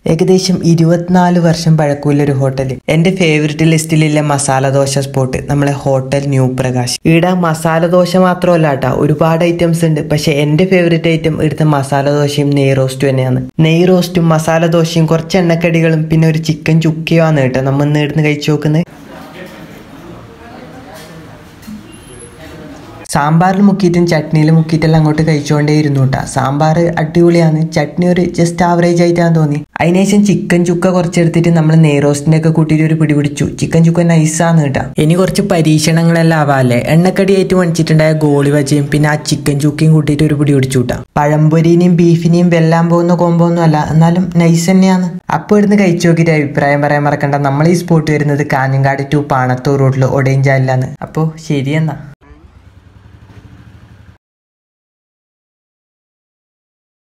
ഏകദേശം ഇരുപത്തിനാല് വർഷം പഴക്കമുള്ള ഒരു ഹോട്ടൽ എന്റെ ഫേവററ്റ് ലിസ്റ്റിലുള്ള മസാല ദോശ സ്പോട്ട് നമ്മളെ ഹോട്ടൽ ന്യൂ പ്രകാശ് ഇവിടെ മസാല ദോശ മാത്രമല്ല കേട്ടോ ഒരുപാട് ഐറ്റംസ് ഉണ്ട് പക്ഷെ എന്റെ ഫേവററ്റ് ഐറ്റം ഇവിടുത്തെ മസാല ദോശയും നെയ് റോസ്റ്റും തന്നെയാണ് നെയ് റോസ്റ്റും മസാല ദോശയും കുറച്ച് എണ്ണക്കടികളും പിന്നെ ഒരു ചിക്കൻ ചുക്കിയുമാണ് കേട്ടോ നമ്മൾ ഇന്ന് ഇവിടുന്ന് കഴിച്ചു നോക്കുന്നത് സാമ്പാറിൽ മുക്കിയിട്ടും ചട്നിയിൽ മുക്കിയിട്ടെല്ലാം അങ്ങോട്ട് കഴിച്ചുകൊണ്ടേയിരുന്നു കേട്ടോ സാമ്പാർ അടിപൊളിയാണ് ചട്നി ഒരു ജസ്റ്റ് ആവറേജ് ആയിട്ടാന്ന് തോന്നി അതിനുശേഷം ചിക്കൻ ചുക്ക കുറച്ചെടുത്തിട്ട് നമ്മൾ നെയ്റോസ്റ്റിന്റെ ഒക്കെ കൂട്ടിയിട്ട് ഒരു പിടി പിടിച്ചു ചിക്കൻ ചുക്ക നൈസാന്ന് കേട്ടോ ഇനി കുറച്ച് പരീക്ഷണങ്ങളെല്ലാം ആവാല്ലേ എണ്ണക്കടിയായിട്ട് മേടിച്ചിട്ടുണ്ടായ ഗോളി വച്ചയും പിന്നെ ആ ചിക്കൻ ചുക്കയും കൂട്ടിയിട്ട് ഒരു പിടി പിടിച്ചു കേട്ടോ പഴംപൊരിനെയും ബീഫിനെയും വെല്ലാൻ പോകുന്ന കോമ്പോ ഒന്നും അല്ല എന്നാലും നൈസ് തന്നെയാണ് അപ്പോൾ ഇവിടുന്ന് കഴിച്ചു നോക്കിയിട്ട് അഭിപ്രായം പറയാൻ മറക്കണ്ട നമ്മൾ ഈ സ്പോട്ട് വരുന്നത് കാഞ്ഞങ്ങാട് ടു പാണത്തൂർ റോഡിൽ ഒടയഞ്ചാലിലാണ് അപ്പോൾ ശരി എന്നാ